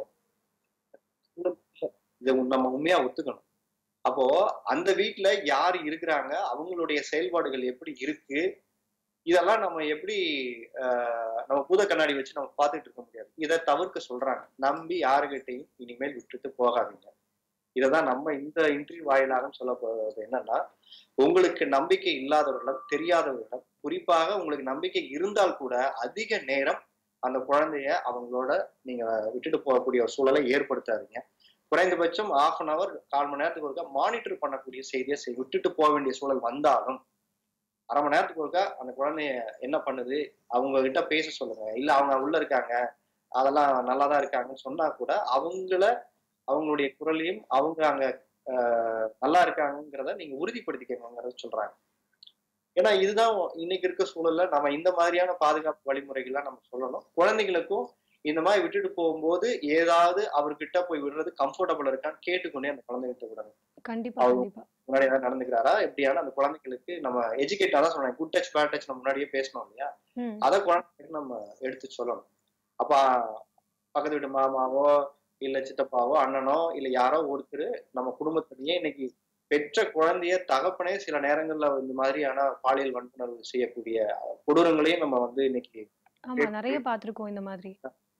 இதை நம்ம உண்மையா ஒத்துக்கணும் அப்போ அந்த வீட்ல யார் இருக்கிறாங்க அவங்களுடைய செயல்பாடுகள் எப்படி இருக்கு இதெல்லாம் நம்ம எப்படி ஆஹ், நம்ம பூத கண்ணாடி வச்சு நம்ம பார்த்துட்டு இருக்க முடியாது இதை தவிர்க்க சொல்றாங்க நம்பி யாருகிட்டையும் இனிமேல் விட்டுட்டு போகாதீங்க இததான் நம்ம இந்த இன்டர்வியூ வாயிலாக சொல்ல போறது என்னன்னா உங்களுக்கு நம்பிக்கை இல்லாதவர்களிடம் தெரியாதவர்களிடம் குறிப்பாக உங்களுக்கு நம்பிக்கை இருந்தால் கூட அதிக நேரம் அந்த குழந்தைய அவங்களோட நீங்க விட்டுட்டு போகக்கூடிய ஒரு சூழலை ஏற்படுத்தாதீங்க குறைந்தபட்சம் ஆஃப் அன் அவர் கால் மணி நேரத்துக்கு ஒருக்கா மானிட்டர் பண்ணக்கூடிய செய்தியை செய் விட்டுட்டு போக வேண்டிய சூழல் வந்தாலும் அரை மணி நேரத்துக்கு ஒருக்கா அந்த குழந்தைய என்ன பண்ணுது அவங்க கிட்ட பேச சொல்லுங்க இல்ல அவங்க உள்ள இருக்காங்க அதெல்லாம் நல்லா தான் இருக்காங்கன்னு சொன்னா கூட அவங்கள அவங்களுடைய குரலையும் அவங்க அங்க ஆஹ், நல்லா இருக்காங்கங்கிறத நீங்க உறுதிப்படுத்திக்கணுங்கிறத சொல்றாங்க ஏன்னா இதுதான் இன்னைக்கு இருக்க சூழல்ல நம்ம இந்த மாதிரியான பாதுகாப்பு வழிமுறைகள்லாம் நம்ம சொல்லணும் குழந்தைகளுக்கும் இந்த மாதிரி விட்டுட்டு போகும்போது ஏதாவது அவர்கிட்ட போய் விடுறது கம்ஃபர்டபுள் இருக்கான்னு கேட்டுக்கொண்டே அந்த குழந்தைகிட்ட விடணும் கண்டிப்பா அவங்க- கண்டிப்பா முன்னாடி ஏதாவது நடந்துக்கிறாரா எப்படியான அந்த குழந்தைகளுக்கு நம்ம எஜுகேட் தான் சொன்னேன் குட் டச் பேட் டச் நம்ம முன்னாடியே பேசணும் இல்லையா ம் அதை குழந்தைகளுக்கு நம்ம எடுத்து சொல்லணும் அப்ப பக்கத்து வீட்டு மாமாவோ இல்ல சித்தப்பாவோ அண்ணனோ இல்ல யாரோ ஒருத்தர் நம்ம குடும்பத்திலேயே இன்னைக்கு பெற்ற குழந்தைய தகப்பனே சில நேரங்கள்ல இந்த மாதிரியான பாலியல் வன்புணர்வு செய்யக்கூடிய கொடூரங்களையும் நம்ம வந்து இன்னைக்கு ஆமா நிறைய பார்த்திருக்கோம் இந்த மாதிரி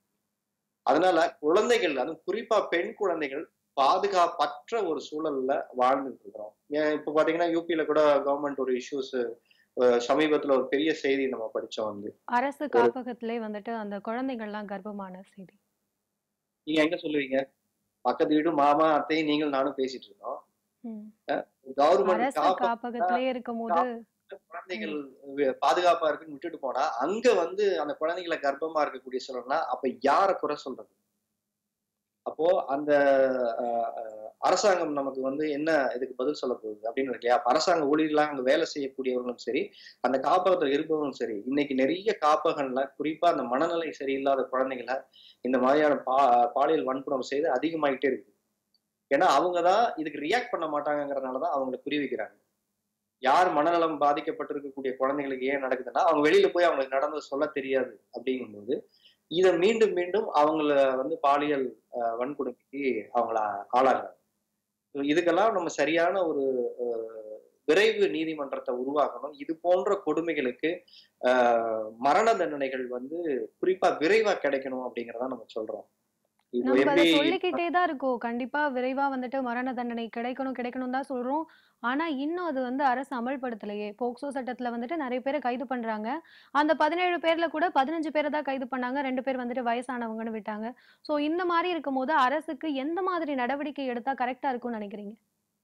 அதனால குழந்தைகள் அதுவும் குறிப்பா பெண் குழந்தைகள் பாதுகாப்பற்ற ஒரு சூழல்ல வாழ்ந்துட்டு இருக்கிறோம் ஏன் இப்ப பாத்தீங்கன்னா யூபியில கூட கவர்மெண்ட் ஒரு இஷ்யூஸ் சமீபத்துல ஒரு பெரிய செய்தி நம்ம படிச்சோம் வந்து அரசு காப்பகத்திலே வந்துட்டு அந்த குழந்தைகள்லாம் கர்ப்பமான செய்தி நீங்க எங்க சொல்லுவீங்க பக்கத்து வீடு மாமா அத்தையும் நீங்கள் நானும் பேசிட்டு இருக்கோம் ம். கவர்மெண்ட் அரசு காப்ப காப்பகத்திலே இருக்கும்போது குழந்தைகள் வி- பாதுகாப்பா இருக்குன்னு விட்டுட்டு போனா அங்க வந்து அந்த குழந்தைகளை கர்ப்பமா இருக்கக்கூடிய சொல்லணும்னா அப்ப யார குறை சொல்றது அப்போ அந்த அஹ், அஹ், அரசாங்கம் நமக்கு வந்து என்ன இதுக்கு பதில் சொல்ல போகுது அப்படின்னு இருக்கு இல்லையா அப்ப அரசாங்க ஊழியர்களாக அங்க வேலை செய்யக்கூடியவர்களும் சரி அந்த காப்பகத்தில் இருப்பவர்களும் சரி இன்னைக்கு நிறைய காப்பகங்கள்ல குறிப்பா அந்த மனநிலை சரியில்லாத குழந்தைகளை இந்த மாதிரியான பா பாலியல் வன்புணர்வு செய்து அதிகமாயிட்டே இருக்கு ஏன்னா அவங்க தான் இதுக்கு ரியாக்ட் பண்ண மாட்டாங்கங்கிறதுனால தான் அவங்களை புரிய வைக்கிறாங்க யார் மனநலம் பாதிக்கப்பட்டிருக்கக்கூடிய குழந்தைங்களுக்கு ஏன் நடக்குதுன்னா அவங்க வெளியில போய் அவங்களுக்கு நடந்தது சொல்ல தெரியாது அப்படிங்கும்போது இதை மீண்டும் மீண்டும் அவங்கள வந்து பாலியல் அஹ், வன்கொடுமைக்கு அவங்கள ஆளாகிறாங்க So இதுக்கெல்லாம் நம்ம சரியான ஒரு அஹ், விரைவு நீதிமன்றத்தை உருவாக்கணும் இது போன்ற கொடுமைகளுக்கு அஹ், மரண தண்டனைகள் வந்து குறிப்பா விரைவா கிடைக்கணும் அப்படிங்கறத நம்ம சொல்றோம் இப்போ நமக்கு அதை எப்படி சொல்லிக்கிட்டே தான் இருக்கோம் கண்டிப்பா விரைவா வந்துட்டு மரண தண்டனை கிடைக்கணும் கிடைக்கணும் தான் சொல்றோம் ஆனா இன்னும் அது வந்து அரசு அமல்படுத்தலையே போக்சோ சட்டத்துல வந்துட்டு நிறைய பேரை கைது பண்றாங்க அந்த பதினேழு பேர்ல கூட பதினஞ்சு பேரை தான் கைது பண்ணாங்க ரெண்டு பேர் வந்துட்டு வயசானவங்கன்னு விட்டாங்க சோ இந்த மாதிரி இருக்கும்போது அரசுக்கு எந்த மாதிரி நடவடிக்கை எடுத்தா கரெக்டா இருக்கும்னு நினைக்கிறீங்க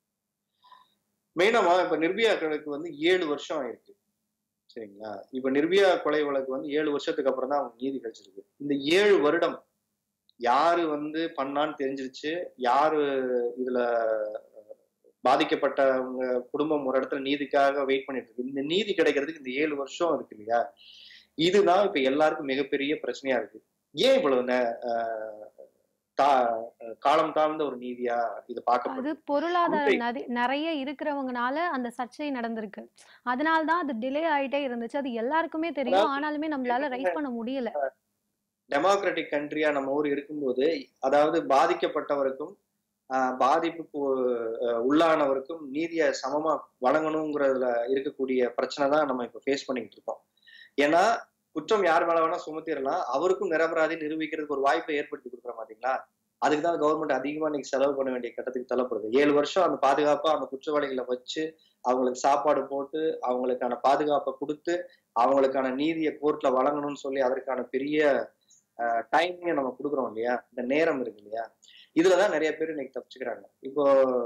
மெயினாமா இப்ப நிர்பயாக்களுக்கு வந்து ஏழு வருஷம் ஆயிருக்கு சரிங்களா இப்ப நிர்பயா கொலை வழக்கு வந்து ஏழு வருஷத்துக்கு அப்புறம் தான் அவங்க நீதி கிடைச்சிருக்கு இந்த ஏழு வருடம் யாரு வந்து பண்ணான்னு தெரிஞ்சிருச்சு யாரு இதுல பாதிக்கப்பட்டவங்க குடும்பம் ஒரு இடத்துல நீதிக்காக வெயிட் பண்ணிட்டு இருக்கு இந்த நீதி கிடைக்கிறதுக்கு இந்த ஏழு வருஷம் இருக்கு இல்லையா இதுதான் இப்ப எல்லாருக்கும் மிகப்பெரிய பிரச்சனையா இருக்கு ஏன் இவ்வளவு நே- ஆஹ் தா- காலம் தாழ்ந்த ஒரு நீதியா இது அது பார்க்கப்படுது பொருளாதார உண்மை. நதி நிறைய இருக்கிறவங்கனால அந்த சர்ச்சை நடந்திருக்கு அதனால தான் அது டிலே ஆயிட்டே இருந்துச்சு அது எல்லாருக்குமே தெரியும் அதாவது ஆனாலுமே நம்மளால ரைஸ் பண்ண முடியல டெமோக்ராட்டிக் கண்ட்ரியா நம்ம ஊர் இருக்கும்போது அதாவது பாதிக்கப்பட்டவருக்கும் ஆஹ் பாதிப்புக்கு ஆஹ் உள்ளானவருக்கும் நீதியை சமமா வழங்கணுங்கிறதுல இருக்கக்கூடிய பிரச்சனை தான் நம்ம இப்ப ஃபேஸ் பண்ணிக்கிட்டு இருக்கோம் ஏன்னா குற்றம் யார் மேல வேணா சுமத்திடலாம் அவருக்கும் நிரபராதி நிரூபிக்கிறதுக்கு ஒரு வாய்ப்பை ஏற்படுத்தி கொடுக்குற மாட்டீங்களா அதுக்கு தான் கவர்மெண்ட் அதிகமா இன்னைக்கு செலவு பண்ண வேண்டிய கட்டத்துக்கு தள்ளப்படுது ஏழு வருஷம் அந்த பாதுகாப்பா அந்த குற்றவாளிகளை வச்சு அவங்களுக்கு சாப்பாடு போட்டு அவங்களுக்கான பாதுகாப்பை கொடுத்து அவங்களுக்கான நீதியை கோர்ட்ல வழங்கணும்னு சொல்லி அதற்கான பெரிய டைமையும் நம்ம கொடுக்குறோம் இல்லையா இந்த நேரம் இருக்கு இல்லையா இதுலதான் நிறைய பேர் இன்னைக்கு தப்பிச்சுக்கிறாங்க இப்போ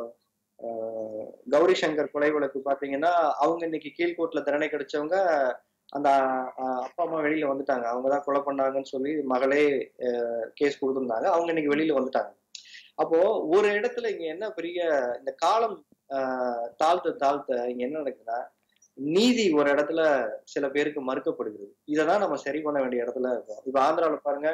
ஆஹ், கௌரி சங்கர் கொலை வழக்கு பாத்தீங்கன்னா அவங்க இன்னைக்கு கீழ்கோர்ட்ல தண்டனை கிடைச்சவங்க அந்த ஆஹ், அப்பா அம்மா வெளியில வந்துட்டாங்க அவங்க தான் கொலை பண்ணாங்கன்னு சொல்லி மகளே கேஸ் கொடுத்துருந்தாங்க அவங்க இன்னைக்கு வெளியில வந்துட்டாங்க அப்போ ஒரு இடத்துல இங்க என்ன பெரிய இந்த காலம் ஆஹ், தாழ்த்த தாழ்த்த இங்க என்ன நடக்குதுன்னா நீதி ஒரு இடத்துல சில பேருக்கு மறுக்கப்படுகிறது இததான் நம்ம சரி பண்ண வேண்டிய இடத்துல இருக்கோம் இப்ப ஆந்திரால பாருங்க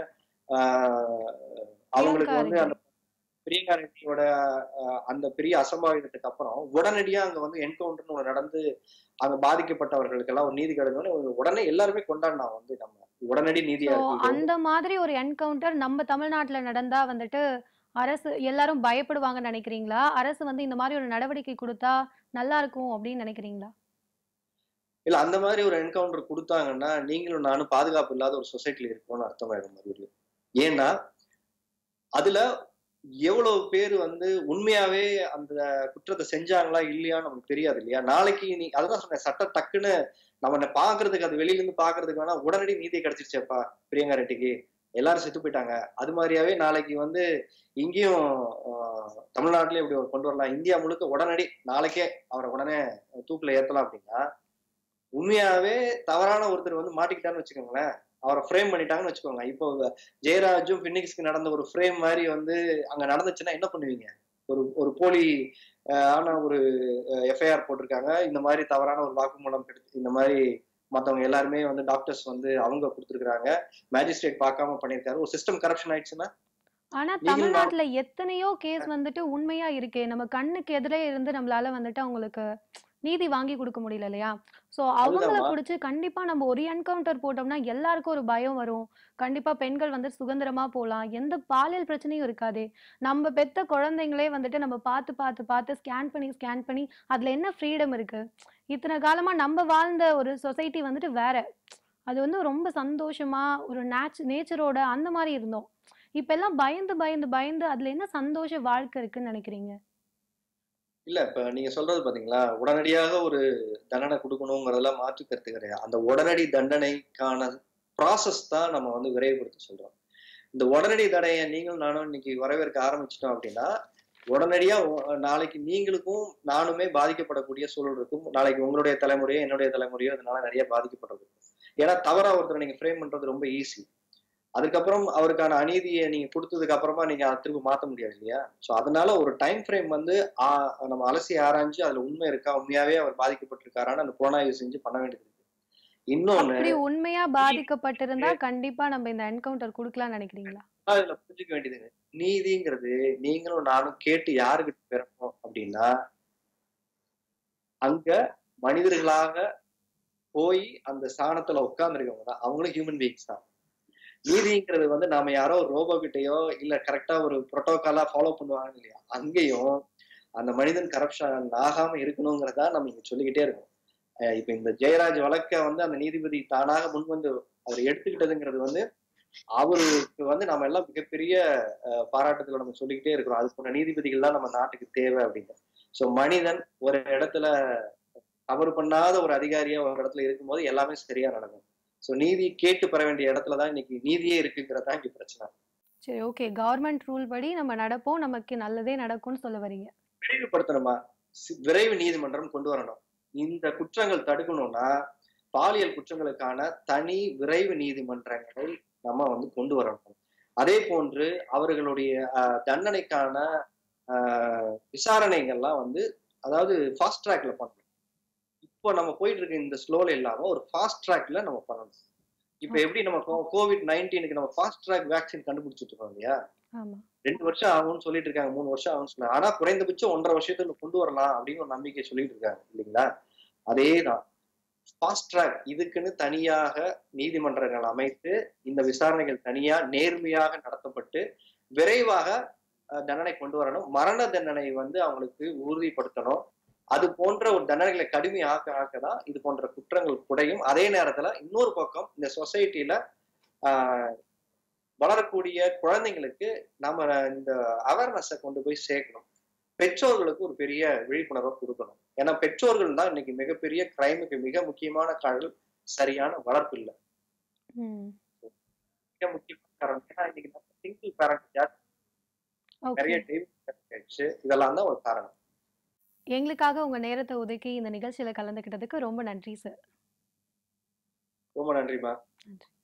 ஆஹ், அவங்களுக்கு பிரியங்கா வந்து ரெட்டி. அந்த பிரியங்கா ரெட்டியோட ஆஹ், அந்த பெரிய அசம்பாவிதத்துக்கு அப்புறம் உடனடியா அங்க வந்து என்கவுண்டர்னு ஒண்ணு நடந்து அங்க பாதிக்கப்பட்டவர்களுக்கு எல்லாம் ஒரு நீதி கிடைக்கணும்னு இவங்க உடனே எல்லாருமே கொண்டாடினாங்க வந்து நம்ம உடனடி நீதியா ஸோ இருக்கு இது அந்த மாதிரி ஒரு என்கவுண்டர் நம்ம தமிழ்நாட்டுல நடந்தா வந்துட்டு அரசு எல்லாரும் பயப்படுவாங்கன்னு நினைக்கிறீங்களா அரசு வந்து இந்த மாதிரி ஒரு நடவடிக்கை கொடுத்தா நல்லா இருக்கும் அப்படின்னு நினைக்கிறீங்களா இல்ல அந்த மாதிரி ஒரு என்கவுண்டர் கொடுத்தாங்கன்னா நீங்களும் நானும் பாதுகாப்பு இல்லாத ஒரு சொசைட்டில இருக்கோம்னு அர்த்தமாயிடும் மறுபடியும் ஏன்னா அதுல எவ்வளவு பேர் வந்து உண்மையாவே அந்த குற்றத்தை செஞ்சாங்களா இல்லையான்னு நமக்கு தெரியாது இல்லையா நாளைக்கு நீ அதுதான் சொன்னேன் சட்டம் டக்குன்னு நம்ம என்ன பாக்குறதுக்கு அது வெளியில இருந்து பாக்குறதுக்கு வேணா உடனடி நீதி கிடைச்சிருச்சேப்பா பிரியங்கா ரெட்டிக்கு எல்லாரும் செத்து போயிட்டாங்க அது மாதிரியாவே நாளைக்கு வந்து இங்கேயும் ஆஹ், தமிழ்நாட்டிலயும் இப்படி ஒரு கொண்டு வரலாம் இந்தியா முழுக்க உடனடி நாளைக்கே அவரை உடனே தூக்குல ஏத்தலாம் அப்படின்னா உண்மையாவே தவறான ஒருத்தர் வந்து மாட்டிக்கிட்டான்னு வச்சுக்கோங்களேன் அவரை ஃப்ரேம் பண்ணிட்டாங்கன்னு வச்சுக்கோங்க இப்போ ஜெயராஜும் பின்னிக்ஸ்க்கு நடந்த ஒரு ஃப்ரேம் மாதிரி வந்து அங்க நடந்துச்சுன்னா என்ன பண்ணுவீங்க ஒரு ஒரு போலி ஆஹ், ஆன ஒரு எஃப்ஐஆர் போட்டிருக்காங்க இந்த மாதிரி தவறான ஒரு வாக்குமூலம் கிடைச்சு இந்த மாதிரி மத்தவங்க எல்லாருமே வந்து டாக்டர்ஸ் வந்து அவங்க கொடுத்துருக்காங்க மேஜிஸ்ட்ரேட் பார்க்காம பண்ணியிருக்காரு ஒரு சிஸ்டம் கரப்ஷன் ஆயிடுச்சுன்னா ஆனா நீங்களும் தமிழ்நாட்டுல எத்தனையோ கேஸ் வந்துட்டு உண்மையா இருக்கே நம்ம கண்ணுக்கு எதிரே இருந்து நம்மளால வந்துட்டு அவங்களுக்கு நீதி வாங்கி கொடுக்க முடியல இல்லையா சோ அவங்கள அதுதாம்மா. புடிச்சு கண்டிப்பா நம்ம ஒரு என்கவுண்டர் போட்டோம்னா எல்லாருக்கும் ஒரு பயம் வரும் கண்டிப்பா பெண்கள் வந்து சுதந்திரமா போலாம் எந்த பாலியல் பிரச்சனையும் இருக்காதே நம்ம பெத்த குழந்தைங்களே வந்துட்டு நம்ம பார்த்து பார்த்து பார்த்து ஸ்கேன் பண்ணி ஸ்கேன் பண்ணி அதுல என்ன ஃப்ரீடம் இருக்கு இத்தனை காலமா நம்ம வாழ்ந்த ஒரு சொசைட்டி வந்துட்டு வேற அது வந்து ரொம்ப சந்தோஷமா ஒரு நேச் நேச்சரோட அந்த மாதிரி இருந்தோம் இப்ப எல்லாம் பயந்து பயந்து பயந்து அதுல என்ன சந்தோஷ வாழ்க்கை இருக்குன்னு நினைக்கிறீங்க இல்ல இப்ப நீங்க சொல்றது பாத்தீங்களா உடனடியாக ஒரு தண்டனை கொடுக்கணுங்கிறதுல மாற்று கருத்து கிடையாது அந்த உடனடி தண்டனைக்கான ப்ராசஸ் தான் நம்ம வந்து விரைவுபடுத்த சொல்றோம் இந்த உடனடி தடையை நீங்களும் நானும் இன்னைக்கு வரவேற்க ஆரம்பிச்சிட்டோம் அப்படின்னா உடனடியா உ- நாளைக்கு நீங்களுக்கும் நானுமே பாதிக்கப்படக்கூடிய சூழல் இருக்கும் நாளைக்கு உங்களுடைய தலைமுறையோ என்னுடைய தலைமுறையோ இதனால நிறைய பாதிக்கப்படுறது இருக்கும் ஏன்னா தவறா ஒருத்தரை நீங்க ஃப்ரேம் பண்றது ரொம்ப ஈஸி அதுக்கப்புறம் அவருக்கான அநீதியை நீங்க கொடுத்ததுக்கு அப்புறமா நீங்க அதை திரும்ப மாத்த முடியாது இல்லையா சோ அதனால ஒரு டைம் ஃப்ரேம் வந்து ஆ- நம்ம அலசி ஆராய்ஞ்சு அதுல உண்மை இருக்கா உண்மையாவே அவர் பாதிக்கப்பட்டிருக்காரான்னு அந்த புலனாய்வு செஞ்சு பண்ண வேண்டியது இருக்கு இன்னொன்னு அப்படி உண்மையா பாதிக்கப்பட்டிருந்தா கண்டிப்பா நம்ம இந்த என்கவுண்டர் கொடுக்கலாம்னு நினைக்கிறீங்களா இதுல புரிஞ்சுக்க வேண்டியதுங்க நீதிங்கிறது நீங்களும் நானும் கேட்டு யாருக்கிட்ட பெறணும் அப்படின்னா அங்க மனிதர்களாக போய் அந்த ஸ்தானத்துல உட்கார்ந்துருக்கவங்க தான் அவங்களும் ஹியூமன் பீயிங்ஸ் தான் நீதிங்கிறது வந்து நாம யாரோ ஒரு ரோபோ கிட்டயோ இல்ல கரெக்டா ஒரு புரோட்டோகாலா ஃபாலோ பண்ணுவாங்க இல்லையா அங்கேயும் அந்த மனிதன் கரப்ஷன் ஆகாம இருக்கணுங்கிறதா நம்ம இங்க சொல்லிக்கிட்டே இருக்கோம் அஹ் இப்ப இந்த ஜெயராஜ் வழக்க வந்து அந்த நீதிபதி தானாக முன் வந்து அவர் எடுத்துக்கிட்டதுங்கிறது வந்து அவருக்கு வந்து நம்ம எல்லாம் மிகப்பெரிய அஹ், பாராட்டுதல நம்ம சொல்லிக்கிட்டே இருக்கிறோம் அது போன்ற நீதிபதிகள் தான் நம்ம நாட்டுக்கு தேவை அப்படின்னு சோ மனிதன் ஒரு இடத்துல தவறு பண்ணாத ஒரு அதிகாரியா ஒரு இடத்துல இருக்கும்போது எல்லாமே சரியா நடக்கும் சோ நீதி கேட்டு பெற வேண்டிய இடத்துல தான் இன்னைக்கு நீதியே இருக்குங்கிறது தான் இங்க பிரச்சனை சரி ஓகே கவர்மெண்ட் ரூல் படி நம்ம நடப்போம் நமக்கு நல்லதே நடக்கும்னு சொல்ல வரீங்க விரைவுபடுத்தணுமா சி- விரைவு நீதிமன்றம் கொண்டு வரணும் இந்த குற்றங்கள் தடுக்கணும்னா பாலியல் குற்றங்களுக்கான தனி விரைவு நீதிமன்றங்களை நம்ம வந்து கொண்டு வரணும் அதே போன்று அவர்களுடைய அஹ், தண்டனைக்கான அஹ், விசாரணைகள்லாம் வந்து அதாவது ஃபாஸ்ட் ட்ராக்ல பண்ணணும் இப்போ நம்ம போயிட்டு இருக்க இந்த ஸ்லோல இல்லாம ஒரு ஃபாஸ்ட் ட்ராக்ல நம்ம பண்ணணும் இப்போ எப்படி நம்ம கோவிட் நைன்டீனுக்கு நம்ம ஃபாஸ்ட் ட்ராக் வேக்சின் கண்டுபிடிச்சிட்டு இருக்கோம் இல்லையா ஆமா ரெண்டு வருஷம் ஆகும்னு சொல்லிட்டு இருக்காங்க மூணு வருஷம் ஆகும்னு சொல்லுவாங்க ஆனா குறைந்தபட்சம் ஒன்றரை வருஷத்துல கொண்டு வரலாம் அப்படின்னு ஒரு நம்பிக்கை சொல்லிட்டு இருக்காங்க இல்லைங்களா அதேதான் ஃபாஸ்ட் ட்ராக் இதுக்குன்னு தனியாக நீதிமன்றங்கள் அமைத்து இந்த விசாரணைகள் தனியா நேர்மையாக நடத்தப்பட்டு விரைவாக அஹ், தண்டனை கொண்டு வரணும் மரண தண்டனை வந்து அவங்களுக்கு உறுதிப்படுத்தணும் அது போன்ற ஒரு தண்டனைகளை கடுமை ஆக்க ஆக்கதான் இது போன்ற குற்றங்கள் குறையும் அதே நேரத்துல இன்னொரு பக்கம் இந்த சொசைட்டில ஆஹ் வளரக்கூடிய குழந்தைங்களுக்கு நம்ம இந்த அவேர்னஸை கொண்டு போய் சேர்க்கணும் பெற்றோர்களுக்கு ஒரு பெரிய விழிப்புணர்வை கொடுக்கணும் ஏன்னா பெற்றோர்கள் தான் இன்னைக்கு மிகப்பெரிய கிரைமுக்கு மிக முக்கியமான காரணம் சரியான வளர்ப்பு இல்லை ம் மிக முக்கியமான காரணம் ஏன்னா இன்னைக்கு நம்ம சிங்கிள் பேரண்ட் ஓகே நிறைய டைம் ஆயிடுச்சு இதெல்லாம் தான் ஒரு காரணம் எங்களுக்காக உங்க நேரத்தை ஒதுக்கி இந்த நிகழ்ச்சியில கலந்துக்கிட்டதுக்கு ரொம்ப நன்றி சார் ரொம்ப நன்றிமா நன்றி